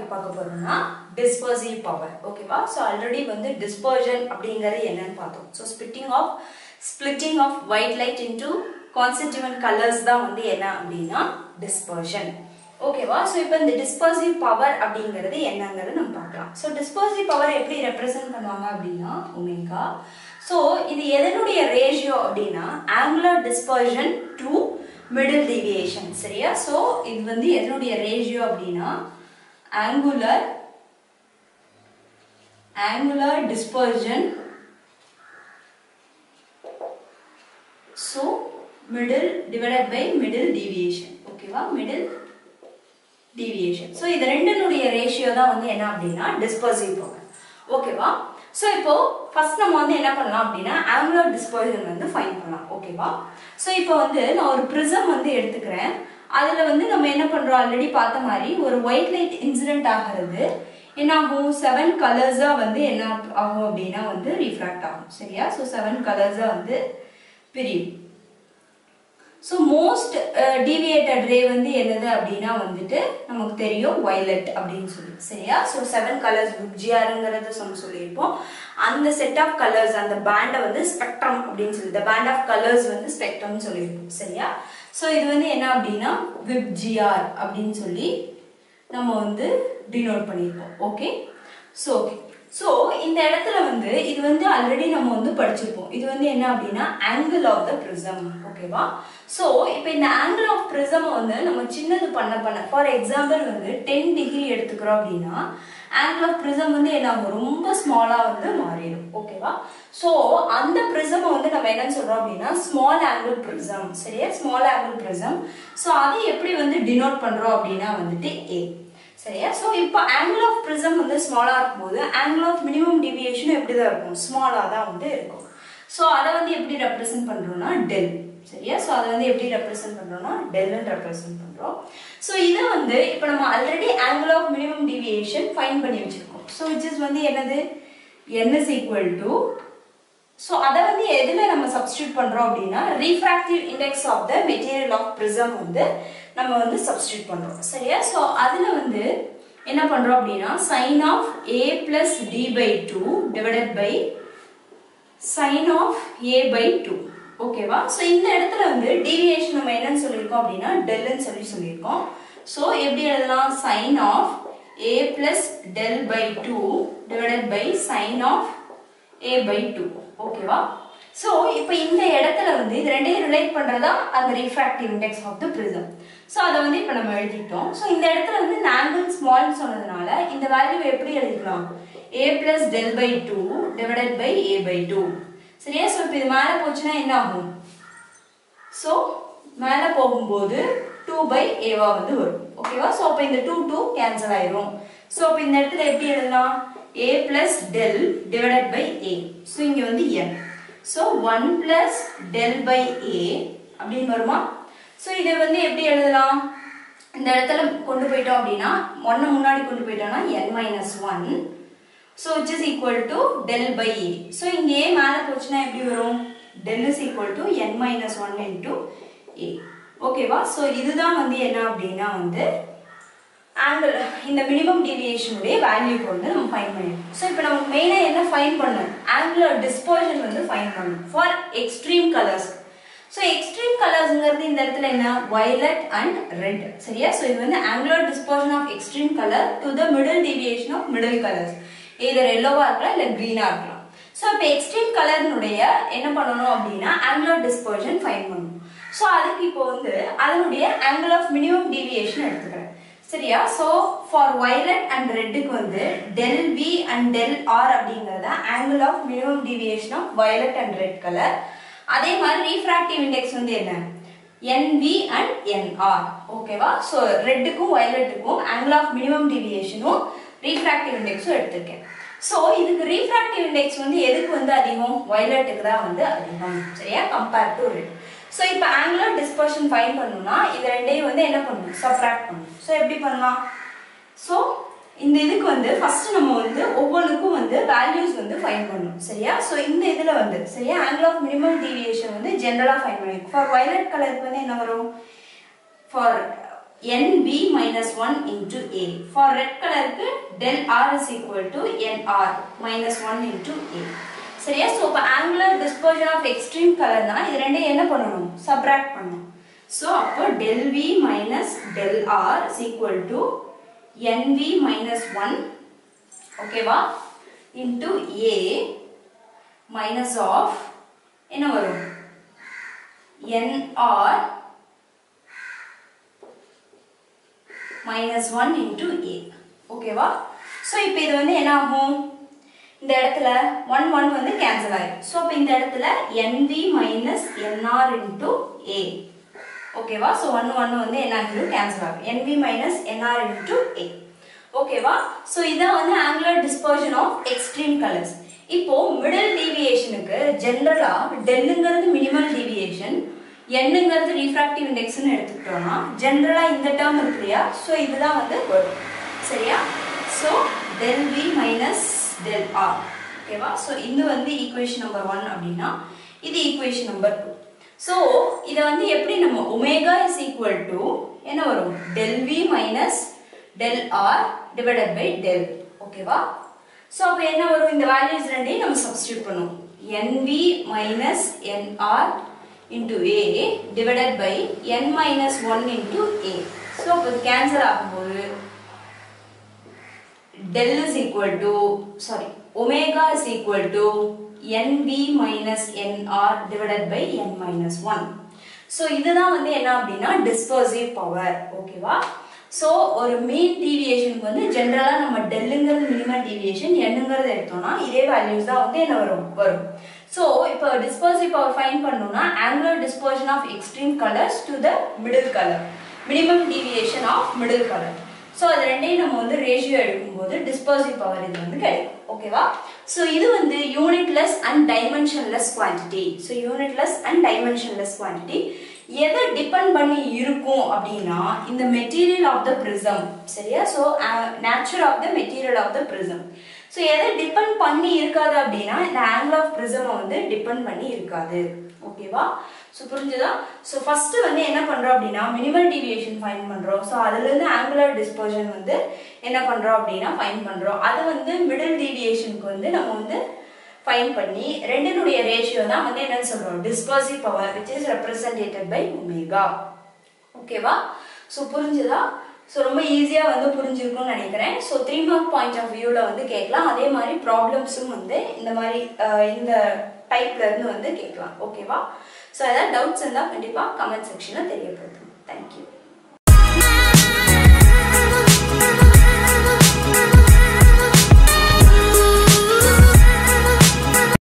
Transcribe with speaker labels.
Speaker 1: பார்க்க போறோம்னா dispersive power ஓகேவா ஸோ ஆல்ரெடி வந்து டிஸ்பர்ஷன் அப்படிங்கிறது என்னன்னு பார்த்தோம் so spitting of splitting of white light into constituent colours தான் வந்து என்ன அப்படின்னா டிஸ்பர்ஷன் ஓகேவா ஸோ இப்போ இந்த டிஸ்பர்சிவ் பவர் அப்படிங்கிறது என்னங்கிறது நம்ம பார்க்கலாம் ஸோ டிஸ்பர்சிவ் பவர் எப்படி ரெப்ரசென்ட் பண்ணுவாங்க அப்படின்னா ஒமேகா ஸோ இது எதனுடைய ரேஷியோ அப்படின்னா angular dispersion to middle deviation சரியா ஸோ இது வந்து எதனுடைய ரேஷியோ அப்படின்னா angular angular dispersion so middle divided by middle deviation ஓகேவா மிடில் டீவியேஷன் ஸோ இது ரெண்டுனுடைய ரேஷியோ தான் வந்து என்ன அப்படின்னா டிஸ்பர்சிவ் பவர் ஓகேவா ஸோ இப்போ ஃபர்ஸ்ட் நம்ம வந்து என்ன பண்ணலாம் அப்படின்னா ஆங்குலர் டிஸ்பர்ஷன் வந்து ஃபைன் பண்ணலாம் ஓகேவா ஸோ இப்போ வந்து நான் ஒரு ப்ரிசம் வந்து எடுத்துக்கிறேன் அதில் வந்து நம்ம என்ன பண்ணுறோம் ஆல்ரெடி பார்த்த மாதிரி ஒரு ஒயிட் லைட் இன்சிடென்ட் ஆகிறது என்ன ஆகும் செவன் கலர்ஸாக வந்து என்ன ஆகும் அப்படின்னா வந்து ரிஃப்ராக்ட் ஆகும் சரியா ஸோ செவன் கலர்ஸாக வந்து பிரியும் ஸோ மோஸ்ட் டீவியேட்டட் ரே வந்து என்னது அப்படின்னா வந்துட்டு நமக்கு தெரியும் வயலட் அப்படின்னு சொல்லி சரியா ஸோ செவன் கலர்ஸ் புக்ஜியாருங்கிறத நம்ம சொல்லியிருப்போம் அந்த செட் ஆஃப் கலர்ஸ் அந்த பேண்டை வந்து ஸ்பெக்ட்ரம் அப்படின்னு சொல்லி த பேண்ட் ஆஃப் கலர்ஸ் வந்து ஸ்பெக்ட்ரம்னு சொல்லியிருப்போம் சரியா ஸோ இது வந்து என்ன அப்படின்னா விப்ஜிஆர் அப்படின்னு சொல்லி நம்ம வந்து டினோட் பண்ணியிருப்போம் ஓகே ஸோ ஓகே ஸோ இந்த இடத்துல வந்து இது வந்து ஆல்ரெடி நம்ம வந்து படிச்சிருப்போம் இது வந்து என்ன அப்படின்னா ஆங்கிள் ஆஃப் த ப்ரிசம் ஓகேவா ஸோ இப்போ இந்த ஆங்கிள் ஆஃப் ப்ரிசம் வந்து நம்ம சின்னது பண்ண பண்ண ஃபார் எக்ஸாம்பிள் வந்து டென் டிகிரி எடுத்துக்கிறோம் அப்படின்னா ஆங்கிள் ஆஃப் ப்ரிசம் வந்து என்ன ஆகும் ரொம்ப ஸ்மாலாக வந்து மாறிடும் ஓகேவா ஸோ அந்த ப்ரிசமை வந்து நம்ம என்னன்னு சொல்கிறோம் அப்படின்னா ஸ்மால் ஆங்கிள் ப்ரிசம் சரியா ஸ்மால் ஆங்கிள் ப்ரிசம் ஸோ அதை எப்படி வந்து டினோட் பண்ணுறோம் அப்படின்னா வந்துட்டு ஏ சரியா ஸோ இப்போ ஆங்கிள் ஆஃப் ப்ரிசம் வந்து ஸ்மாலாக இருக்கும்போது ஆங்கிள் ஆஃப் மினிமம் டிவியேஷனும் எப்படி தான் இருக்கும் ஸ்மாலாக தான் வந்து இருக்கும் ஸோ அதை வந்து எப்படி ரெப்ரசென்ட் பண்ணுறோம்னா டெல் சரியா ஸோ அதை வந்து எப்படி ரெப்ரசென்ட் பண்ணுறோம்னா டெல்னு ரெப்ரசென்ட் பண்ணுறோம் ஸோ இதை வந்து இப்போ நம்ம already angle of minimum deviation find பண்ணி வச்சுருக்கோம் ஸோ விச் இஸ் வந்து என்னது n is equal to so அதை வந்து எதில் நம்ம சப்ஸ்டியூட் பண்ணுறோம் அப்படின்னா refractive index of the material of prism வந்து நம்ம வந்து சப்ஸ்டியூட் பண்ணுறோம் சரியா ஸோ அதில் வந்து என்ன பண்ணுறோம் அப்படின்னா sine of A plus D by two divided by sine of A by two ஓகேவா ஸோ இந்த இடத்துல வந்து டீவியேஷன் நம்ம என்னன்னு சொல்லியிருக்கோம் அப்படின்னா டெல்னு சொல்லி சொல்லியிருக்கோம் ஸோ எப்படி எழுதலாம் sine of A plus del by two divided by sine of A by two ஓகேவா ஸோ இப்போ இந்த இடத்துல வந்து இது ரெண்டையும் ரிலேட் பண்ணுறதா அந்த refractive index of the prism so அதை வந்து இப்போ நம்ம எழுதிட்டோம் ஸோ இந்த இடத்துல வந்து இந்த ஆங்கிள் ஸ்மால்னு சொன்னதுனால இந்த வேல்யூ எப்படி எழுதிக்கலாம் A plus del by two divided by A by two சரியா ஸோ இப்போ இது மேலே போச்சுன்னா என்ன ஆகும் ஸோ மேலே போகும்போது டூ பை ஏவா வந்து வரும் ஓகேவா ஸோ அப்போ இந்த டூ டூ கேன்சல் ஆயிரும் ஸோ அப்போ இந்த இடத்துல எப்படி எழுதலாம் a plus del divided by a so இங்கே வந்து n so one plus del by A அப்படின்னு வருமா ஸோ இதை வந்து எப்படி எழுதலாம் இந்த இடத்துல கொண்டு போயிட்டோம் அப்படின்னா ஒன்னை முன்னாடி கொண்டு போயிட்டோம்னா n minus one so which is equal to del by A so இங்கே ஏ மேலே போச்சுன்னா எப்படி வரும் del is equal to n minus one into A ஓகேவா ஸோ இதுதான் வந்து என்ன அப்படின்னா வந்து ஆங்கிள் இந்த மினிமம் டீவியேஷனுடைய வேல்யூக்கு வந்து நம்ம ஃபைன் பண்ணிருக்கோம் ஸோ இப்போ நமக்கு மெயினாக என்ன ஃபைன் பண்ணணும் ஆங்குலர் டிஸ்பர்ஷன் வந்து ஃபைன் பண்ணணும் for extreme colours so extreme கலர்ஸுங்கிறது இந்த இடத்துல என்ன வயலட் அண்ட் ரெட் சரியா ஸோ இது வந்து angular dispersion of extreme colour to the middle deviation of middle colours either எல்லோவாக இருக்கலாம் இல்லை க்ரீனாக இருக்கலாம் ஸோ இப்போ எக்ஸ்ட்ரீம் கலர்னுடைய என்ன பண்ணணும் அப்படின்னா ஆங்குலர் டிஸ்பர்ஷன் ஃபைன் பண்ணணும் ஸோ அதுக்கு இப்போ வந்து அதனுடைய ஆங்கிள் ஆஃப் மினிமம் டீவியேஷன் எடுத்துக்கிறேன் சரியா ஸோ ஃபார் வயலட் அண்ட் ரெட்டுக்கு வந்து del V and del R அப்படிங்கிறத angle of minimum deviation of violet and red colour அதே மாதிரி ரீஃப்ராக்டிவ் இண்டெக்ஸ் வந்து என்ன என்வி அண்ட் என்ஆர் ஓகேவா ஸோ ரெட்டுக்கும் வயலட்டுக்கும் ஆங்கிள் ஆஃப் மினிமம் டீவியேஷனும் ரீஃப்ராக்டிவ் இண்டெக்ஸும் எடுத்திருக்கேன் ஸோ இதுக்கு ரீஃப்ராக்டிவ் இண்டெக்ஸ் வந்து எதுக்கு வந்து அதிகம் வயலட்டுக்கு தான் வந்து அதிகம் சரியா கம்பேர் டு ரெட் ஸோ இப்போ ஆங்குலர் டிஸ்பர்ஷன் ஃபைன் பண்ணணும்னா இது ரெண்டையும் வந்து என்ன பண்ணணும் சப்ராக்ட் பண்ணணும் ஸோ எப்படி பண்ணலாம் ஸோ இந்த இதுக்கு வந்து ஃபர்ஸ்ட் நம்ம வந்து ஒவ்வொன்றுக்கும் வந்து வேல்யூஸ் வந்து ஃபைன் பண்ணணும் சரியா ஸோ இந்த இதில் வந்து சரியா ஆங்கிள் ஆஃப் மினிமம் டீவியேஷன் வந்து ஜென்ரலாக ஃபைன் பண்ணிருக்கும் ஃபார் வயலட் கலருக்கு வந்து என்ன வரும் for nb minus 1 into a for red கலருக்கு del r is equal to nr minus 1 into a சரியா ஸோ இப்போ ஆங்குலர் டிஸ்பர்ஷன் ஆஃப் எக்ஸ்ட்ரீம் கலர்னா இது ரெண்டையும் என்ன பண்ணணும் சப்ராக்ட் பண்ணணும் ஸோ அப்போ del v minus del r is equal to nv minus 1 ஓகேவா into a minus of என்ன வரும் nr minus 1 into a ஓகேவா ஸோ இப்போ இது வந்து என்ன ஆகும் இந்த இடத்துல ஒன் ஒன் வந்து கேன்சல் ஆயிடும் ஸோ அப்போ இந்த இடத்துல nv minus n R into A ஓகேவா ஸோ ஒன் ஒன் வந்து என்ன ஆகிடும் கேன்சல் ஆகும் nv minus n R into A ஓகேவா ஸோ இதான் வந்து angular dispersion of extreme colours இப்போ மிடில் டீவியேஷனுக்கு ஜென்ரலா டெல்லுங்கிறது மினிமல் டீவியேஷன் என்னங்கிறது ரீஃப்ராக்டிவ் இண்டெக்ஸ்னு எடுத்துக்கிட்டோம்னா ஜென்ரலா இந்த டேர்ம் இருக்கு இல்லையா ஸோ இதுதான் வந்து வரும் சரியா so del V minus del R ஓகேவா ஸோ இது வந்து ஈக்குவேஷன் நம்பர் ஒன் அப்படின்னா இது ஈக்குவேஷன் நம்பர் டூ ஸோ இதை வந்து எப்படி நம்ம ஒமேகா இஸ் ஈக்குவல் டு என்ன வரும் del V minus del R divided by del ஓகேவா ஸோ அப்போ என்ன வரும் இந்த வேல்யூஸ் ரெண்டையும் நம்ம சப்ஸ்டியூட் பண்ணுவோம் n V minus n R into a divided by n minus 1 into a. So, அப்போ இது cancel ஆகும்போது del is equal to, sorry, omega is equal to nv minus nr divided by n minus 1. So இதுதான் வந்து என்ன அப்படின்னா dispersive power ஓகேவா so ஒரு மீன் டீவியேஷனுக்கு வந்து ஜென்ரலாக நம்ம டெல்லுங்கிறது மினிமம் டீவியேஷன் என்னங்கிறது எடுத்தோம்னா இதே வேல்யூஸ் தான் வந்து என்ன வரும் வரும் ஸோ இப்போ டிஸ்பர்சிவ் பவர் ஃபைன் பண்ணணும்னா angular dispersion of extreme colours to the middle colour minimum deviation of middle colour so அது ரெண்டையும் நம்ம வந்து ரேஷியோ எடுக்கும்போது டிஸ்பர்சிவ் பவர் இது வந்து கிடைக்கும் ஓகேவா ஸோ இது வந்து unitless and dimensionless quantity so unitless and dimensionless quantity எதை டிபெண்ட் பண்ணி இருக்கும் அப்படின்னா இந்த மெட்டீரியல் ஆஃப் த ப்ரிசம் சரியா so nature of the material of the prism so எதை டிபெண்ட் பண்ணி இருக்காது அப்படின்னா இந்த ஆங்கிள் ஆஃப் ப்ரிசமை வந்து டிபெண்ட் பண்ணி இருக்காது ஓகேவா ஸோ புரிஞ்சுதா ஸோ ஃபர்ஸ்ட் வந்து என்ன பண்றோம் அப்படின்னா மினிமல் டீவியேஷன் ஃபைன் பண்றோம் ஸோ அதுலேருந்து ஆங்குலர் டிஸ்பர்ஷன் வந்து என்ன பண்றோம் அப்படின்னா ஃபைன் பண்றோம் அது வந்து மிடில் டீவியேஷனுக்கு வந்து நம்ம வந்து ஃபைன் பண்ணி ரெண்டினுடைய ரேஷியோ தான் வந்து என்னன்னு சொல்றோம் dispersive power which is represented by omega ஓகேவா ஸோ புரிஞ்சுதா ஸோ ரொம்ப ஈஸியாக வந்து புரிஞ்சிருக்கும்னு நினைக்கிறேன் so three mark point of வியூவில் வந்து கேட்கலாம் அதே மாதிரி ப்ராப்ளம்ஸும் வந்து இந்த மாதிரி அஹ், இந்த டைப்ல இருந்து வந்து கேட்கலாம் ஓகேவா ஸோ ஏதாவது டவுட்ஸ் இருந்தால் கண்டிப்பாக கமெண்ட் செக்ஷனில் தெரியப்படுத்துங்க தேங்க்யூ